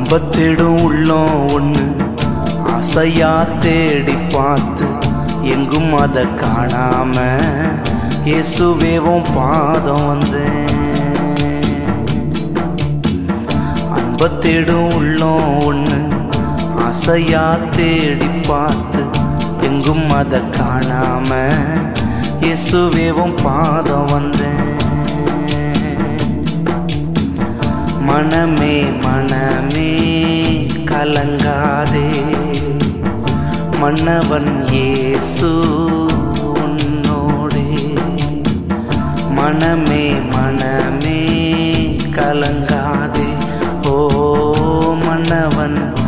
அன்ப தேடும் உள்ளம் ஒண்ணு ஆசையா தேடி பார்த்து எங்கும் அத காணாம இயேசுவேவும் பாதம் வந்தேன் அன்ப தேடும் உள்ளம் ஒண்ணு ஆசையா தேடி பார்த்து எங்கும் அத காணாம இயேசுவேவும் பாதம் வந்தேன் மனமே மனமே கலங்காதே மன்னவன் இயேசு உன்னோடே மனமே மனமே கலங்காதே ஓ மன்னவன்